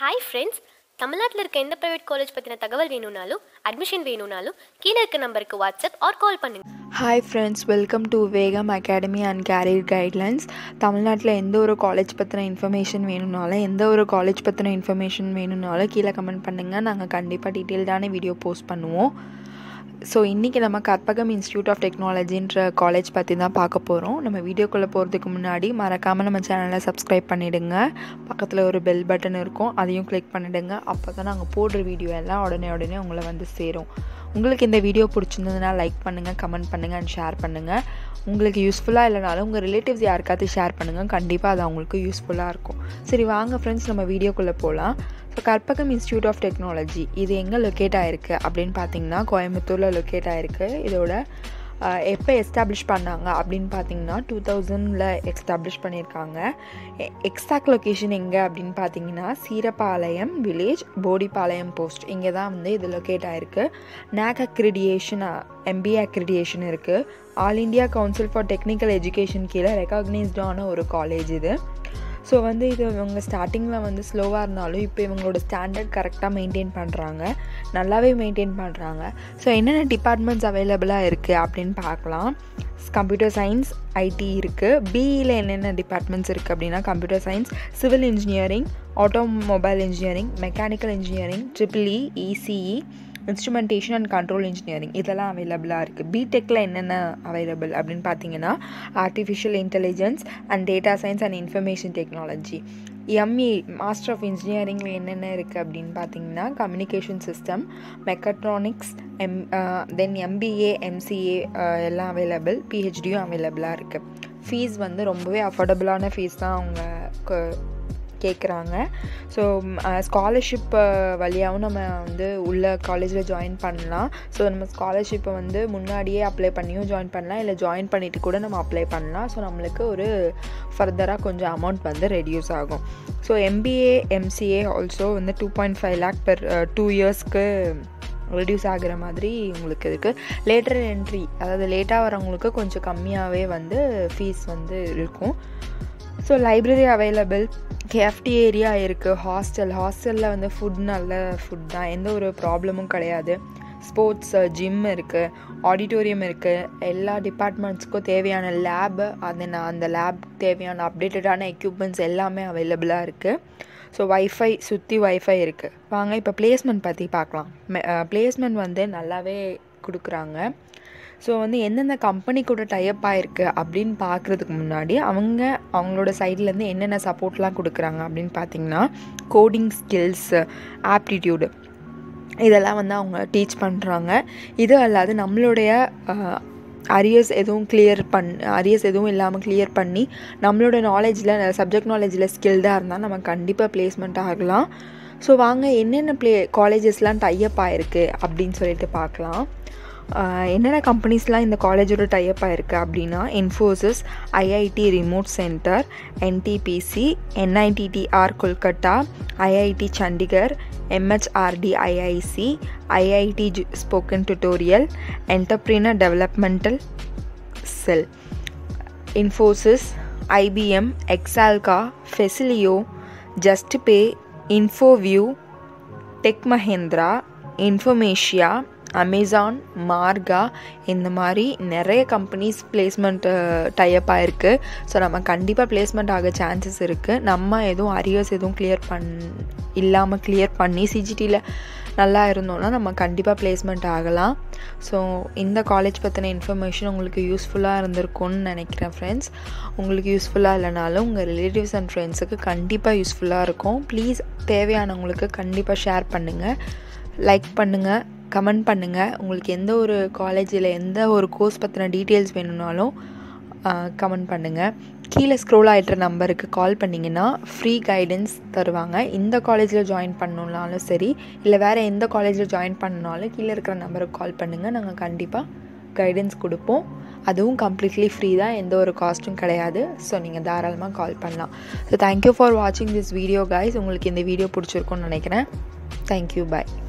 hi friends தமிழ்நாட்டில் இருக்க எந்த ப்ரைவேட் காலேஜ் பற்றின தகவல் வேணும்னாலும் அட்மிஷன் வேணும்னாலும் கீழே இருக்க நம்பருக்கு வாட்ஸ்அப் ஆர் கால் பண்ணுங்க hi friends welcome to Vegam academy and career guidelines தமிழ்நாட்டில் எந்த ஒரு காலேஜ் பற்றின இன்ஃபர்மேஷன் வேணும்னாலும் எந்த ஒரு காலேஜ் பற்றின இன்ஃபர்மேஷன் வேணும்னாலும் கீழே கமெண்ட் பண்ணுங்கள் நாங்கள் கண்டிப்பாக டீட்டெயில்டான வீடியோ போஸ்ட் பண்ணுவோம் ஸோ இன்றைக்கி நம்ம கற்பகம் இன்ஸ்டியூட் ஆஃப் டெக்னாலஜின்ற காலேஜ் பற்றி தான் பார்க்க போகிறோம் நம்ம வீடியோக்குள்ளே போகிறதுக்கு முன்னாடி மறக்காமல் நம்ம சேனலை சப்ஸ்கிரைப் பண்ணிவிடுங்க பக்கத்தில் ஒரு பெல் பட்டன் இருக்கும் அதையும் கிளிக் பண்ணிவிடுங்க அப்போ தான் நாங்கள் போடுற வீடியோ எல்லாம் உடனே உடனே உங்களை வந்து சேரும் உங்களுக்கு இந்த வீடியோ பிடிச்சிருந்ததுன்னா லைக் பண்ணுங்கள் கமெண்ட் பண்ணுங்கள் அண்ட் ஷேர் பண்ணுங்கள் உங்களுக்கு யூஸ்ஃபுல்லாக இல்லைனாலும் உங்கள் ரிலேட்டிவ்ஸ் யாருக்காவது ஷேர் பண்ணுங்கள் கண்டிப்பாக அது அவங்களுக்கு யூஸ்ஃபுல்லாக இருக்கும் சரி வாங்க ஃப்ரெண்ட்ஸ் நம்ம வீடியோக்குள்ளே போகலாம் so Karpagam institute of technology இது எங்கே லொக்கேட் ஆகிருக்கு அப்படின்னு பார்த்தீங்கன்னா கோயம்புத்தூரில் லொக்கேட் ஆகிருக்கு இதோட எப்போ எஸ்டாப்ளிஷ் பண்ணாங்க அப்படின்னு பார்த்தீங்கன்னா டூ தௌசண்டில் எஸ்டாப்ளிஷ் பண்ணியிருக்காங்க எக்ஸாக்ட் லொக்கேஷன் எங்கே அப்படின்னு பார்த்தீங்கன்னா சீரப்பாளையம் வில்லேஜ் போடிப்பாளையம் போஸ்ட் இங்கே தான் வந்து இது லொக்கேட் ஆகிருக்கு நேக் அக்ரிடியேஷன் எம்பிஏ அக்ரிடியேஷன் இருக்குது all India council for technical education கீழே ரெக்கக்னைஸ்டான ஒரு காலேஜ் இது ஸோ வந்து இது இவங்க ஸ்டார்டிங்கில் வந்து ஸ்லோவாக இருந்தாலும் இப்போ இவங்களோட ஸ்டாண்டர்ட் கரெக்டாக மெயின்டைன் பண்ணுறாங்க நல்லாவே மெயின்டைன் பண்ணுறாங்க ஸோ என்னென்ன டிபார்ட்மெண்ட்ஸ் அவைலபிளாக இருக்குது அப்படின்னு பார்க்கலாம் கம்ப்யூட்டர் சயின்ஸ் ஐடி இருக்குது பிஇயில் என்னென்ன டிபார்ட்மெண்ட்ஸ் இருக்குது அப்படின்னா computer science civil engineering automobile engineering mechanical engineering triple E ECE instrumentation and control engineering இதெல்லாம் அவைலபிளாக இருக்குது பிடெக்கில் என்னென்ன அவைலபிள் அப்படின்னு பார்த்தீங்கன்னா artificial intelligence and data science and information technology ME master of இன்ஜினியரிங்கில் என்னென்ன இருக்குது அப்படின்னு பார்த்தீங்கன்னா communication system mechatronics M then MBA MCA எல்லாம் அவைலபிள் பிஹெச்டியும் அவைலபிளாக இருக்குது ஃபீஸ் வந்து ரொம்பவே அஃபோர்டபுளான ஃபீஸ் தான் அவங்க கேட்குறாங்க ஸோ ஸ்காலர்ஷிப் வழியாகவும் நம்ம வந்து உள்ள காலேஜில் ஜாயின் பண்ணலாம் ஸோ நம்ம ஸ்காலர்ஷிப்பை வந்து முன்னாடியே அப்ளை பண்ணியும் ஜாயின் பண்ணலாம் இல்லை ஜாயின் பண்ணிவிட்டு கூட நம்ம அப்ளை பண்ணலாம் ஸோ நம்மளுக்கு ஒரு ஃபர்தராக கொஞ்சம் அமௌண்ட் வந்து ரெடியூஸ் ஆகும் ஸோ எம்பிஏ எம்சிஏ ஆல்சோ வந்து two point five lakh per two இயர்ஸ்க்கு ரெடியூஸ் ஆகிற மாதிரி உங்களுக்கு இருக்குது லேட்டர் என்ட்ரி அதாவது லேட்டாக வரவங்களுக்கு கொஞ்சம் கம்மியாகவே வந்து ஃபீஸ் வந்து இருக்கும் ஸோ லைப்ரரி அவைலபிள் கேஃப்டி ஏரியா இருக்குது ஹாஸ்டல் ஹாஸ்டலில் வந்து ஃபுட் நல்ல ஃபுட் தான் எந்த ஒரு ப்ராப்ளமும் கிடையாது ஸ்போர்ட்ஸ் ஜிம் இருக்குது ஆடிட்டோரியம் இருக்குது எல்லா டிபார்ட்மெண்ட்ஸ்க்கும் தேவையான லேபு அது நான் அந்த லேப் தேவையான அப்டேட்டடான எக்யூப்மெண்ட்ஸ் எல்லாமே அவைலபிளாக இருக்குது ஸோ வைஃபை சுற்றி வைஃபை இருக்குது வாங்க இப்போ பிளேஸ்மெண்ட் பற்றி பார்க்கலாம் பிளேஸ்மெண்ட் வந்து நல்லாவே கொடுக்குறாங்க ஸோ வந்து எந்தெந்த கம்பெனி கூட டைப் ஆகிருக்கு அப்படின்னு பார்க்குறதுக்கு முன்னாடி அவங்க அவங்களோட சைட்லேருந்து என்னென்ன சப்போர்ட்லாம் கொடுக்குறாங்க அப்படின்னு பார்த்தீங்கன்னா கோடிங் ஸ்கில்ஸு ஆப்டிடியூடு இதெல்லாம் வந்து அவங்க டீச் பண்ணுறாங்க இது அல்லாது நம்மளுடைய அரியர்ஸ் எதுவும் கிளியர் பண் அரியர்ஸ் எதுவும் இல்லாமல் கிளியர் பண்ணி நம்மளோட நாலேஜில் சப்ஜெக்ட் நாலேஜில் ஸ்கில்டாக இருந்தால் நம்ம கண்டிப்பாக பிளேஸ்மெண்ட் ஆகலாம் ஸோ வாங்க என்னென்ன ப்ளே காலேஜஸ்லாம் டைப் ஆகிருக்கு அப்படின்னு சொல்லிட்டு பார்க்கலாம் என்னென்ன கம்பெனிஸ்லாம் இந்த காலேஜோட டைப் ஆகிருக்கு அப்படின்னா Infosys IIT remote centre NTPC NITTR Kolkata IIT Chandigarh MHRD IIC IIT spoken tutorial entrepreneur developmental cell Infosys IBM எக்ஸால்கா Facilio just pay Infoview Tech Mahindra இன்ஃபர்மேஷியா அமேசான் மார்கா இந்த மாதிரி நிறைய கம்பெனிஸ் பிளேஸ்மெண்ட் டைப் ஆகிருக்கு ஸோ நம்ம கண்டிப்பாக பிளேஸ்மெண்ட் ஆக சான்சஸ் இருக்குது நம்ம எதுவும் அரியர்ஸ் எதுவும் கிளியர் பண் இல்லாமல் கிளியர் பண்ணி சிஜிடியில் நல்லா இருந்தோம்னா நம்ம கண்டிப்பாக பிளேஸ்மெண்ட் ஆகலாம் ஸோ இந்த காலேஜ் பற்றின இன்ஃபர்மேஷன் உங்களுக்கு யூஸ்ஃபுல்லாக இருந்திருக்கும்னு நினைக்கிறேன் ஃப்ரெண்ட்ஸ் உங்களுக்கு யூஸ்ஃபுல்லாக இல்லைனாலும் உங்கள் ரிலேட்டிவ்ஸ் அண்ட் ஃப்ரெண்ட்ஸுக்கு கண்டிப்பாக யூஸ்ஃபுல்லாக இருக்கும் ப்ளீஸ் தேவையானவங்களுக்கு கண்டிப்பாக ஷேர் பண்ணுங்கள் லைக் பண்ணுங்கள் கமெண்ட் பண்ணுங்கள் உங்களுக்கு எந்த ஒரு காலேஜில் எந்த ஒரு கோர்ஸ் பற்றின டீட்டெயில்ஸ் வேணும்னாலும் கமெண்ட் பண்ணுங்கள் கீழே ஸ்க்ரோல் ஆகிட்டுற நம்பருக்கு கால் பண்ணிங்கன்னா ஃப்ரீ கைடன்ஸ் தருவாங்க இந்த காலேஜில் ஜாயின் பண்ணணுன்னாலும் சரி இல்லை வேறு எந்த காலேஜில் ஜாயின் பண்ணனாலும் கீழே இருக்கிற நம்பருக்கு கால் பண்ணுங்கள் நாங்கள் கண்டிப்பாக கைடன்ஸ் கொடுப்போம் அதுவும் கம்ப்ளீட்லி ஃப்ரீ தான் எந்த ஒரு காஸ்ட்டும் கிடையாது ஸோ நீங்கள் தாராளமாக கால் பண்ணலாம் ஸோ தேங்க்யூ ஃபார் வாட்சிங் திஸ் வீடியோ கைஸ் உங்களுக்கு இந்த வீடியோ பிடிச்சிருக்குன்னு நினைக்கிறேன் தேங்க்யூ பாய்